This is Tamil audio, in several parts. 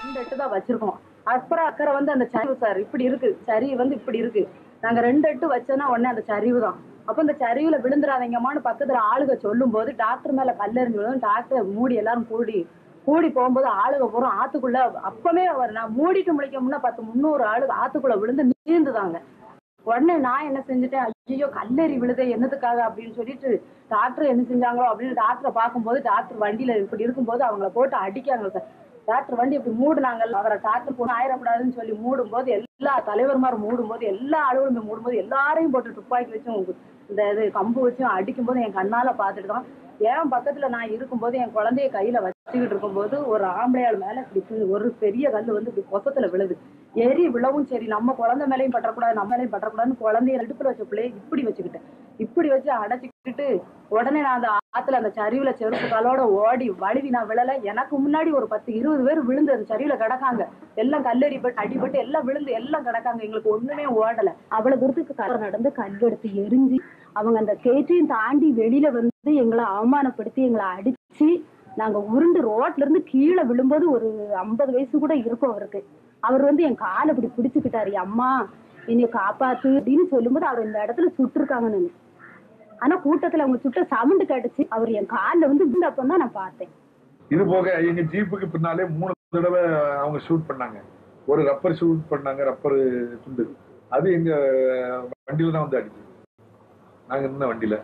ரெண்டு எட்டு தான் வச்சிருக்கோம் அப்புறம் அக்கறை வந்து அந்த சரிவு சார் இப்படி இருக்கு சரிவு வந்து இப்படி இருக்கு நாங்க ரெண்டு எட்டு வச்சோன்னா உடனே அந்த சரிவு தான் அப்ப இந்த சரிவுல விழுந்துடாதீங்கம்மான்னு பக்கத்துல ஆளுக சொல்லும் போது டாக்டர் மேல கல்லெறிஞ்சு விழுந்து டாக்டர் மூடி எல்லாரும் கூடி கூடி போகும்போது ஆளுக பூரா ஆத்துக்குள்ள அப்பவே அவர் நான் மூடிட்டு முழிக்க முன்ன பத்து முந்நூறு ஆளுக ஆத்துக்குள்ள விழுந்து நீந்துதாங்க உடனே நான் என்ன செஞ்சுட்டேன் ஐயோ கல்லெறி விழுதே என்னத்துக்காக அப்படின்னு சொல்லிட்டு டாக்டர் என்ன செஞ்சாங்களோ அப்படின்னு டாக்டரை பார்க்கும்போது டாக்டர் வண்டியில இப்படி இருக்கும்போது அவங்கள போட்டு அடிக்காங்க சார் டாக்டர் வண்டி இப்படி மூடுனாங்கல்ல அவரை டாக்டர் போன ஆயிடக்கூடாதுன்னு சொல்லி மூடும்போது எல்லா தலைவர்மாரும் மூடும்போது எல்லா அலுவலகம் மூடும்போது எல்லாரையும் போட்டு துப்பாக்கி வச்சும் இந்த இது கம்பு வச்சும் அடிக்கும்போது என் கண்ணால பார்த்துட்டு தான் என் பக்கத்துல நான் இருக்கும்போது என் குழந்தைய கையில வச்சுக்கிட்டு இருக்கும்போது ஒரு ஆம்பளையாள் மேல இப்படி கு- ஒரு பெரிய கல்லு வந்து இப்படி கொசத்துல விழுது எரி விழவும் சரி நம்ம குழந்தை மேலேயும் பற்றக்கூடாது நம்ம மேலேயும் பற்றக்கூடாதுன்னு குழந்தைய இடுப்புல வச்ச பிள்ளைய இப்படி வச்சுக்கிட்டேன் இப்படி வச்சு அடைச்சிக்கிட்டு உடனே நான் அந்த ஆத்துல அந்த சரிவுல செருப்பு காலோட ஓடி வழுவி நான் விழல எனக்கு முன்னாடி ஒரு பத்து இருபது பேர் விழுந்து அந்த சரிவுல கிடக்காங்க எல்லாம் கல்லெறிப்பட்டு அடிபட்டு எல்லாம் விழுந்து எல்லாம் கிடக்காங்க எங்களுக்கு ஒண்ணுமே ஓடல அவ்வளவு தூரத்துக்கு கலர் நடந்து கல் எடுத்து எரிஞ்சு அவங்க அந்த கேட்டையும் தாண்டி வெளியில வந்து எங்களை அவமானப்படுத்தி எங்களை அடிச்சு நாங்க உருண்டு ரோட்ல இருந்து கீழே விழும்போது ஒரு ஐம்பது வயசு கூட இருக்கும் அவருக்கு அவர் வந்து என் காலை இப்படி பிடிச்சுக்கிட்டாரு அம்மா என்னைய காப்பாத்து அப்படின்னு சொல்லும்போது அவர் இந்த இடத்துல சுட்டிருக்காங்கன்னு ஆனா கூட்டத்துல அவங்க சுட்ட சவுண்டு கேட்டுச்சு அவர் என் காலில் வந்து விழுந்தப்போ தான் நான் பார்த்தேன் இது போக எங்க ஜீப்புக்கு பின்னாலே மூணு தடவை அவங்க ஷூட் பண்ணாங்க ஒரு ரப்பர் ஷூட் பண்ணாங்க ரப்பர் துண்டு அது எங்க வண்டியில தான் வந்து அடிச்சு நாங்க இருந்த வண்டியில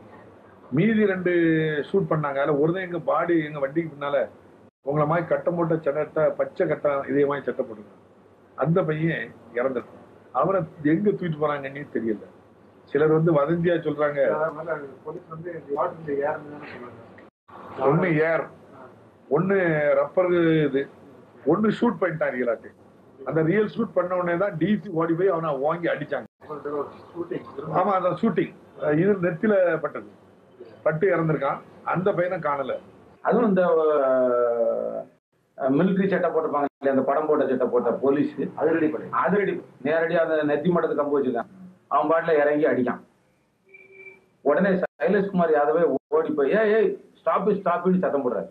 மீதி ரெண்டு ஷூட் பண்ணாங்க அதுல ஒரு தான் எங்க பாடி எங்க வண்டிக்கு பின்னால உங்களை மாதிரி கட்டம் போட்ட சட்டை பச்சை கட்டம் இதே மாதிரி சட்டை போட்டுருக்காங்க அந்த பையன் இறந்துட்டான் அவனை எங்க தூக்கிட்டு போறாங்கன்னே தெரியல சிலர் வந்து வதந்தியா சொல்றாங்க போலீஸ் வந்து வாட்டர் ஏறணும்னு சொல்லுவாங்க ஒண்ணு ஏர் ஒண்ணு ரப்பர் இது ஒண்ணு ஷூட் பண்ணிட்டான் ரியலாட்டு அந்த ரியல் ஷூட் பண்ண உடனே தான் டிசி ஓடி போய் அவனை வாங்கி அடிச்சாங்க ஷூட்டிங் ஆமா அந்த ஷூட்டிங் இது நெத்தில பட்டது பட்டு இறந்திருக்கான் அந்த பையனை காணல அதுவும் இந்த மிலிட்ரி சட்டை போட்டிருப்பாங்க இல்லையா, அந்த படம் போட்ட சட்டை போட்ட போலீஸ் அதிரடி படை அதிரடி நேரடியா அந்த நெத்தி மட்டத்து கம்பு வச்சிருக்கான் அவன் பாட்டுல இறங்கி அடிக்கான் உடனே சைலேஷ்குமார் யாதவே ஓடி போய் ஏய் ஏய் ஸ்டாப் ஸ்டாப்னு சத்தம் போடுறாரு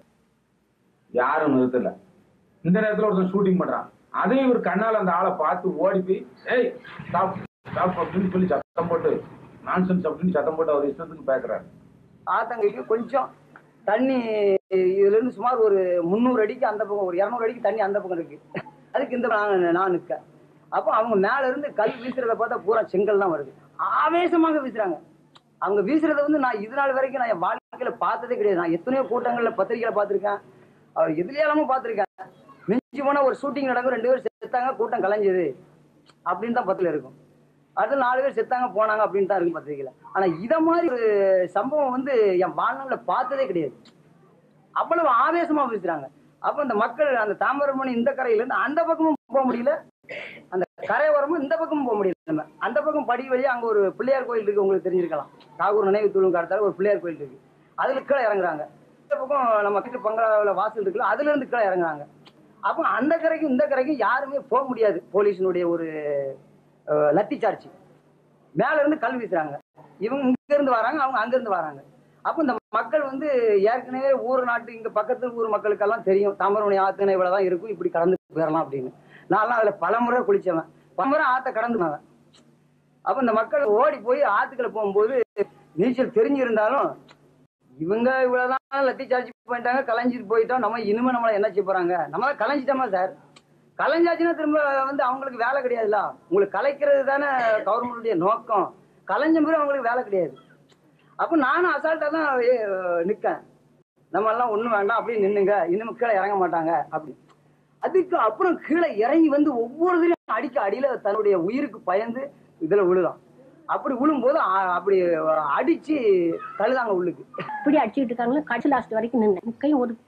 யாரும் நிறுத்தல இந்த நேரத்துல ஒருத்தன் ஷூட்டிங் பண்றான் அதையும் இவர் கண்ணால அந்த ஆளை பார்த்து ஓடி போய் ஏய் ஸ்டாப் ஸ்டாப் அப்படின்னு சொல்லி சத்தம் போட்டு நான்சென்ஸ் அப்படின்னு சத்தம் போட்டு அவர் இஷ்டத்துக்கு பேக்குறாரு ஆத்தங்கைக்கு கொஞ்சம் தண்ணி இதுல இருந்து சுமார் ஒரு முந்நூறு அடிக்கு அந்த பக்கம் ஒரு இரநூறு அடிக்கு தண்ணி அந்த பக்கம் இருக்கு அதுக்கு இந்த பக்கம் நான் நான் நிற்க அப்போ அவங்க மேல இருந்து கல் வீசுறத பார்த்தா பூரா செங்கல் தான் வருது ஆவேசமாக வீசுறாங்க அவங்க வீசுறத வந்து நான் இது நாள் வரைக்கும் நான் என் வாழ்க்கையில பார்த்ததே கிடையாது நான் எத்தனையோ கூட்டங்கள்ல பத்திரிக்கையில பார்த்திருக்கேன் அவர் எதுலையாலும் பார்த்திருக்கேன் மிஞ்சி போனா ஒரு ஷூட்டிங் நடக்கும் ரெண்டு பேர் செத்தாங்க கூட்டம் கலைஞ்சது அப்படின்னு தான் பத்துல இருக்கும் அடுத்து நாலு பேர் செத்தாங்க போனாங்க அப்படின்னு தான் இருக்கும் பத்திரிக்கையில ஆனா இத மாதிரி ஒரு சம்பவம் வந்து என் வாழ்நாள்ல பார்த்ததே கிடையாது அவ்வளவு ஆவேசமா பேசுறாங்க அப்ப இந்த மக்கள் அந்த தாமிரபரணி இந்த கரையில இருந்து அந்த பக்கமும் போக முடியல அந்த கரையோரமும் இந்த பக்கமும் போக முடியல நம்ம அந்த பக்கம் படி வழியா அங்க ஒரு பிள்ளையார் கோயில் இருக்கு உங்களுக்கு தெரிஞ்சிருக்கலாம் தாகூர் நினைவு தூளும் காலத்தால ஒரு பிள்ளையார் கோயில் இருக்கு அதுல கீழே இறங்குறாங்க இந்த பக்கம் நம்ம கிட்ட பங்களாவில் வாசல் இருக்குல்ல அதுல இருந்து கீழே இறங்குறாங்க அப்போ அந்த கரைக்கும் இந்த கரைக்கும் யாருமே போக முடியாது போலீஸினுடைய ஒரு அஹ், லத்தி சார்ஜ் மேல இருந்து கல் வீசுறாங்க இவங்க இங்க இருந்து வராங்க அவங்க அங்க இருந்து வராங்க அப்போ இந்த மக்கள் வந்து ஏற்கனவே ஊர் நாட்டு இங்க பக்கத்து ஊர் மக்களுக்கெல்லாம் தெரியும் தாமரமணி ஆத்துன இவ்வளவுதான் இருக்கும் இப்படி கடந்து போயிடலாம் அப்படின்னு நான்லாம் அதுல பலமுறை குளிச்சவன் பலமுறை ஆத்த கடந்துனவன் அப்ப இந்த மக்கள் ஓடி போய் ஆத்துக்களை போகும்போது நீச்சல் தெரிஞ்சிருந்தாலும் இவங்க இவ்வளவுதான் லத்தி சார்ஜ் பண்ணிட்டாங்க கலைஞ்சிட்டு போயிட்டோம் நம்ம இனிமே நம்மளை என்ன செய்ய போறாங்க நம்ம தான் கலைஞ்சிட்டோமா சார் கலைஞ்சாச்சுன்னா திரும்ப வந்து அவங்களுக்கு வேலை கிடையாதுல்ல உங்களுக்கு கலைக்கிறது தானே கவர்மெண்டுடைய நோக்கம் கலைஞ்ச பிறகு அவங்களுக்கு வேலை கிடையாது அப்போ நானும் அசால்ட்டா தான் ஏ- நிக்கேன் நம்ம எல்லாம் ஒண்ணும் வேண்டாம் அப்படியே நின்னுங்க இனிமே கீழே இறங்க மாட்டாங்க அப்படி அதுக்கு அப்புறம் கீழே இறங்கி வந்து ஒவ்வொரு இதுலயும் அடிக்க அடியில தன்னுடைய உயிருக்கு பயந்து இதுல விழுலாம் அப்படி விழும்போது அ- அப்படி அடிச்சு தள்ளுதாங்க உள்ளுக்கு இப்படி அடிச்சுக்கிட்டு இருக்காங்களோ கடைசி லாஸ்ட் வரைக்கும் நின்னேன் கையும் ஒரு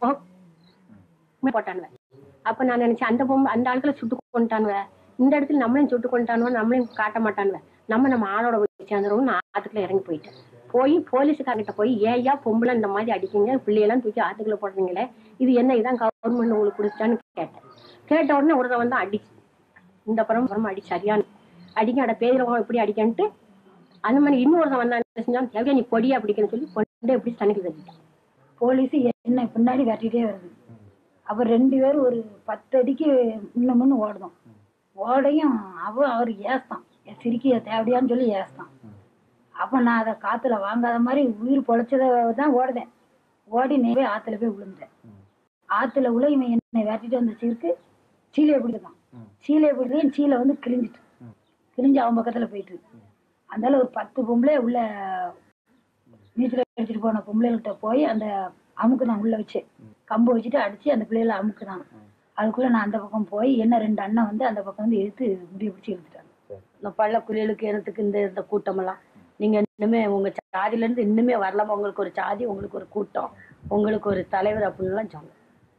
பக்கம் போட்டானுவ அப்ப நான் நினைச்சேன் அந்த பொம்மை அந்த ஆட்களை சுட்டு கொண்டுட்டானுவ இந்த இடத்துல நம்மளையும் சுட்டு கொண்டுட்டானுவ நம்மளையும் காட்ட மாட்டானுவ நம்ம நம்ம ஆளோட போய் சேர்ந்துருவோம் நான் ஆத்துக்குள்ள இறங்கி போயிட்டேன் போய் போலீஸுக்காரங்கிட்ட போய் ஏயா பொம்பளை இந்த மாதிரி அடிக்கீங்க பிள்ளையெல்லாம் தூக்கி ஆத்துக்குள்ள போடுறீங்களே இது என்ன இதான் கவர்மெண்ட் உங்களுக்கு கொடுத்தான்னு கேட்டேன் கேட்ட உடனே ஒருத்தன் வந்து அடிச்சு இந்த புறம் புறமா அடி சரியான அடிக்க அட பேதிரவங்க இப்படி அடிக்கன்ட்டு அந்த மாதிரி இன்னொருத்தன் வந்தான் என்ன செஞ்சான் எவ்வளோ நீ பொடியா பிடிக்கன்னு சொல்லி கொண்டு எப்படி தண்ணிக்கு தட்டிட்டான் போலீஸ் என்ன பின்னாடி விரட்டிட்டே வருது அவர் ரெண்டு பேரும் ஒரு பத்து அடிக்கு முன்ன முன்ன ஓடுதோம் ஓடையும் அவ அவர் ஏஸ்தான் சிரிக்க தேவையான்னு சொல்லி ஏஸ்தான் அப்போ நான் அதை காத்துல வாங்காத மாதிரி உயிர் பொழைச்சதை தான் ஓடுதேன் ஓடி நேரே ஆத்துல போய் விழுந்துட்டேன் ஆத்துல உள்ள இவன் என்னை வேட்டிட்டு வந்த சீருக்கு சீலையை பிடிதான் சீலையை பிடிதான் சீலை வந்து கிழிஞ்சிட்டு கிழிஞ்சு அவன் பக்கத்துல போயிட்டு அதனால ஒரு பத்து பொம்பளை உள்ள நீச்சல் அடிச்சுட்டு போன பொம்பளைகிட்ட போய் அந்த அமுக்கு நான் உள்ள வச்சு கம்பு வச்சுட்டு அடிச்சு அந்த பிள்ளைகளை அமுக்குதான் அதுக்குள்ள நான் அந்த பக்கம் போய் என்ன ரெண்டு அண்ணன் வந்து அந்த பக்கம் வந்து எடுத்து முடிய பிடிச்சி இழுத்துட்டாங்க இந்த பள்ள குளியலுக்கு எனத்துக்கு இந்த இந்த கூட்டமெல்லாம் நீங்க இன்னுமே உங்க சாதியில இருந்து இன்னுமே வரலாமா உங்களுக்கு ஒரு சாதி உங்களுக்கு ஒரு கூட்டம் உங்களுக்கு ஒரு தலைவர் அப்படின்லாம் சொன்னோம்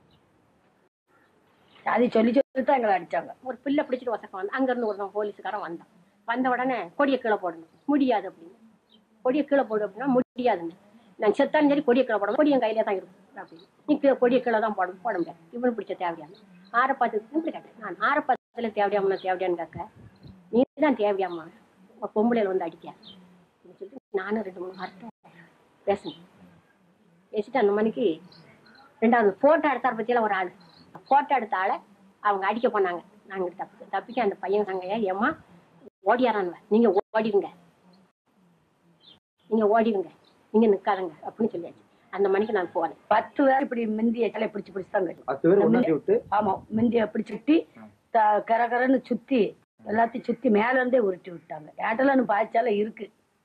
சாதி சொல்லி சொல்லி தான் எங்களை அடிச்சாங்க ஒரு பிள்ளை பிடிச்சிட்டு வசக்கம் வந்து அங்க இருந்து ஒருத்தன் போலீஸ்காரன் வந்தான் வந்த உடனே கொடியை கீழே போடணும் முடியாது அப்படின்னு கொடியை கீழே போடு அப்படின்னா முடியாதுன்னு நான் செத்தாலும் சரி கொடியை கீழே போடணும் கொடி என் கையிலே தான் இருக்கும் அப்படின்னு நீ கீழே கொடியை கீழே தான் போட போட முடியாது இவனு பிடிச்ச தேவையான ஆரப்பாத்துக்கு இப்படி கேட்டேன் நான் ஆரப்பாத்துல தேவையாம தேவையான்னு கேட்க நீ தான் தேவையாம்மா உங்க பொம்பளையில வந்து அடிக்க அப்படின்னு சொல்லிட்டு நானும் ரெண்டு மூணு வார்த்தை பேசினேன் பேசிட்டு அந்த மணிக்கு ரெண்டாவது போட்டோ எடுத்தார் பத்தியெல்லாம் ஒரு ஆள் போட்டோ எடுத்த ஆளை அவங்க அடிக்க போனாங்க நாங்க தப்பி தப்பிக்க அந்த பையன் சங்கையா ஏமா ஓடியாரான்வ நீங்க ஓடிடுங்க நீங்க ஓடிடுங்க நீங்க நிக்காதங்க அப்படின்னு சொல்லியாச்சு அந்த மணிக்கு நான் போனேன் பத்து பேர் இப்படி மிந்திய சிலை பிடிச்சு பிடிச்சு தான் கட்டி பத்து பேர் ஒண்ணாட்டி விட்டு ஆமா மிந்திய பிடிச்சு சுட்டி த- கரகரன்னு சுத்தி எல்லாத்தையும் சுத்தி மேல இருந்தே உருட்டி விட்டாங்க ஏட்டலன்னு பாய்ச்சால இருக்கு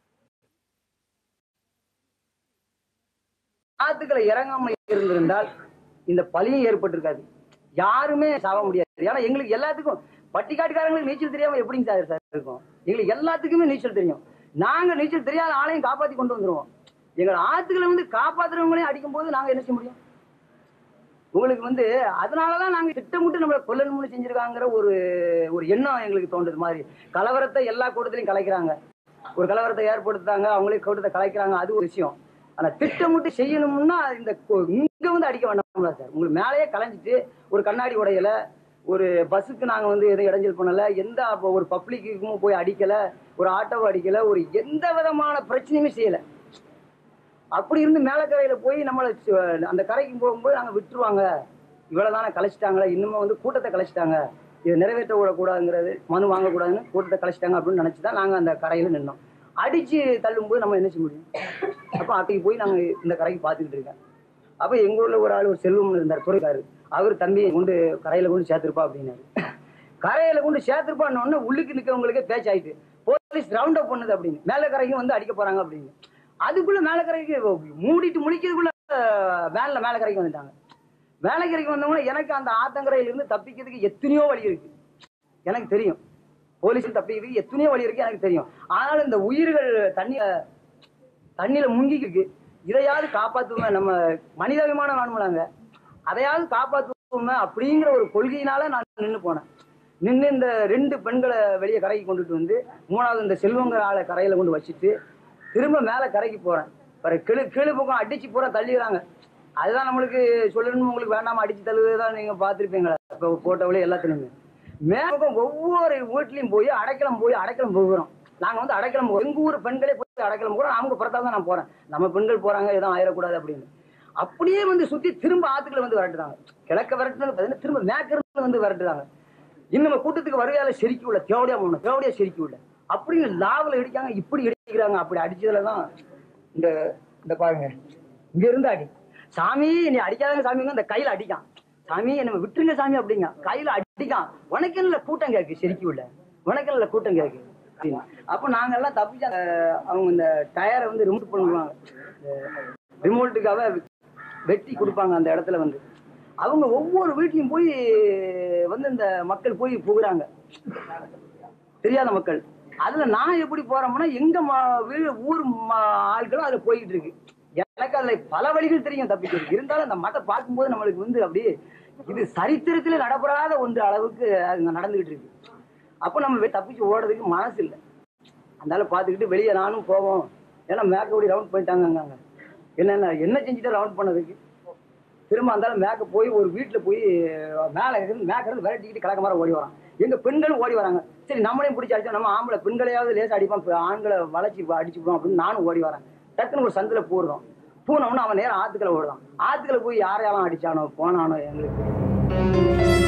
ஆத்துக்களை இறங்காம இருந்திருந்தால் இந்த பழியும் ஏற்பட்டிருக்காது யாருமே சாவ முடியாது ஏன்னா எங்களுக்கு எல்லாத்துக்கும் பட்டிக்காட்டுக்காரங்களுக்கு நீச்சல் தெரியாம எப்படிங்க சார் சார் இருக்கும் எங்களுக்கு எல்லாத்துக்குமே நீச்சல் தெரியும் நாங்க நீச்சல் தெரியாத ஆளையும் காப்பாத்தி கொண்டு வந்துருவோம் எங்கள் ஆத்துக்களை வந்து காப்பாத்துறவங்களையும் அடிக்கும் போது நாங்க என்ன செய்ய முடியும் உங்களுக்கு வந்து அதனாலதான் நாங்க திட்டமிட்டு நம்மளை கொல்லணும்னு செஞ்சிருக்காங்கிற ஒரு ஒரு எண்ணம் எங்களுக்கு தோன்றது மாதிரி கலவரத்தை எல்லா கூட்டத்திலையும் கலைக்கிறாங்க ஒரு கலவரத்தை ஏற்படுத்துறாங்க அவங்களே கூட்டத்தை கலைக்கிறாங்க அது ஒரு விஷயம் ஆனா திட்டமிட்டு செய்யணும்னா இந்த கொ- இங்க வந்து அடிக்க வேண்டாம்ல சார் உங்களுக்கு மேலேயே கலைஞ்சிட்டு ஒரு கண்ணாடி உடையல ஒரு பஸ்ஸுக்கு நாங்க வந்து எதுவும் இடைஞ்சல் பண்ணல எந்த அப்ப ஒரு பப்ளிக்குக்கும் போய் அடிக்கல ஒரு ஆட்டோவை அடிக்கல ஒரு எந்த விதமான பிரச்சனையுமே செய்யல அப்படி இருந்து மேலக்கரையில போய் நம்மளை சு- அந்த கரைக்கு போகும்போது நாங்க விட்டுருவாங்க இவ்வளவுதானே கலைச்சிட்டாங்களே இன்னுமே வந்து கூட்டத்தை கலைச்சிட்டாங்க இதை நிறைவேற்ற விடக்கூடாதுங்கிறது மனு வாங்கக்கூடாதுன்னு கூட்டத்தை கலைச்சிட்டாங்க அப்படின்னு நினைச்சுதான் நாங்க அந்த கரையில நின்னோம் அடிச்சு தள்ளும்போது நம்ம என்ன செய்ய முடியும் அப்ப அட்டைக்கு போய் நாங்க இந்த கரைக்கு பார்த்துக்கிட்டு இருக்கேன் அப்ப எங்க ஊர்ல ஒரு ஆள் ஒரு செல்வம் இருந்தார் துறைக்காரு அவர் தம்பி கொண்டு கரையில கொண்டு சேர்த்திருப்பா அப்படின்னாரு கரையில கொண்டு சேர்த்திருப்பான்னு உடனே உள்ளுக்கு நிக்கிறவங்களுக்கே பேச்சாயிட்டு போலீஸ் ரவுண்ட் அப் பண்ணுது அப்படின்னு மேல கரைக்கும் வந்து அடிக்க போறாங்க அப்படின்னு அதுக்குள்ள மேல கரைக்கு மூடிட்டு முடிக்கிறதுக்குள்ள வேன்ல மேல கரைக்கு வந்துட்டாங்க மேல கரைக்கு வந்தவங்க எனக்கு அந்த ஆத்தங்கரையில இருந்து தப்பிக்கிறதுக்கு எத்தனையோ வழி இருக்கு எனக்கு தெரியும் போலீஸ் தப்பிக்கிறதுக்கு எத்தனையோ வழி இருக்கு எனக்கு தெரியும் ஆனாலும் இந்த உயிர்கள் தண்ணியில தண்ணியில முங்கிக்கு இருக்கு இதையாவது காப்பாத்துவோமே நம்ம மனிதாபிமானம் வேணும்லாங்க அதையாவது காப்பாத்துவோமே அப்படிங்கிற ஒரு கொள்கையினால நான் நின்னு போனேன் நின்று இந்த ரெண்டு பெண்களை வெளியே கரைக்கு கொண்டுட்டு வந்து மூணாவது இந்த செல்வங்கிற ஆளை கரையில கொண்டு வச்சுட்டு திரும்ப மேல கரைக்கு போறேன் பிறகு கீழு கீழு பக்கம் அடிச்சு பூரா தள்ளிடுறாங்க அதுதான் நம்மளுக்கு சொல்லணும் உங்களுக்கு வேண்டாமா அடிச்சு தள்ளுவதுதான் நீங்க பார்த்திருப்பீங்களா இப்போ போட்டோவிலே எல்லாத்துலயுமே மேல பக்கம் ஒவ்வொரு வீட்லயும் போய் அடைக்கலம் போய் அடைக்கலம் போகிறோம் நாங்க வந்து அடைக்கலம் போகிறோம் எங்க ஊர் பெண்களே போய் அடைக்கலம் போகிறோம் அவங்க பிறத்தால் தான் நான் போறேன் நம்ம பெண்கள் போறாங்க எதுவும் ஆயிடக்கூடாது அப்படின்னு அப்படியே வந்து சுத்தி திரும்ப ஆத்துக்களை வந்து விரட்டுறாங்க கிழக்க விரட்டுறது பார்த்தீங்கன்னா திரும்ப மேற்கிருந்து வந்து விரட்டுறாங்க இன்னும் நம்ம கூட்டத்துக்கு வருகையால செருக்கி உள்ள தேவடியா போகணும் தேவடியா செருக்கி உள்ள அப்படின்னு லாவில் இடிக்காங்க இப்படி இடிக்கிறாங்க அப்படி அடிச்சதுல தான் இந்த இந்த பாருங்க இங்க இருந்து அடி சாமி நீ அடிக்காதங்க சாமிங்க இந்த கையில அடிக்கான் சாமி என்ன விட்டுருங்க சாமி அப்படிங்க கையில அடிக்கான் உனக்கு என்ன கூட்டம் கேக்கு செருக்கி உள்ள உனக்கு என்ன கூட்டம் கேக்கு அப்படின்னு. அப்ப நாங்க எல்லாம் தப்பிச்சு அந்த அவங்க இந்த டயரை வந்து ரிமூவ் பண்ணுவாங்க ரிமோட்டுக்காக வெட்டி கொடுப்பாங்க அந்த இடத்துல வந்து அவங்க ஒவ்வொரு வீட்லயும் போய் வந்து இந்த மக்கள் போய் புகுறாங்க தெரியாத மக்கள் அதுல நான் எப்படி போறோம்னா எங்க ம- வீ- ஊர் ம- ஆட்களும் அதுல போய்கிட்டு இருக்கு எனக்கு அதுல பல வழிகள் தெரியும் தப்பிக்கிறது இருந்தாலும் அந்த மட்டை பார்க்கும்போது நம்மளுக்கு வந்து அப்படியே இது சரித்திரத்துல நடைபெறாத ஒன்று அளவுக்கு அது நடந்துகிட்டு இருக்கு அப்போ நம்ம வெ- தப்பிச்சு ஓடுறதுக்கு மனசு இல்லை அதனால பார்த்துக்கிட்டு வெளியே நானும் போவோம் ஏன்னா மேக்கோடி ரவுண்ட் பண்ணிட்டாங்க அங்க என்னென்ன என்ன செஞ்சுட்டு ரவுண்ட் பண்ணதுக்கு திரும்ப அந்தாலும் மேக்க போய் ஒரு வீட்டுல போய் மேல இருந்து மேக்க இருந்து விரட்டிக்கிட்டு கிழக்க மாதிரி ஓடி வரான் எங்க பெண்களும் ஓடி வராங்க சரி நம்மளையும் பிடிச்சி அடிச்சா நம்ம ஆம்பளை பெண்களையாவது லேசா அடிப்பான் இப்ப ஆண்களை வளைச்சி அடிச்சுப்போம் அப்படின்னு நானும் ஓடி வரேன் டக்குன்னு ஒரு சந்தில போடுறோம் பூனவனு அவன் நேரம் ஆத்துக்களை ஓடுதான் ஆத்துக்களை போய் யாரையாலும் அடிச்சானோ போனானோ எங்களுக்கு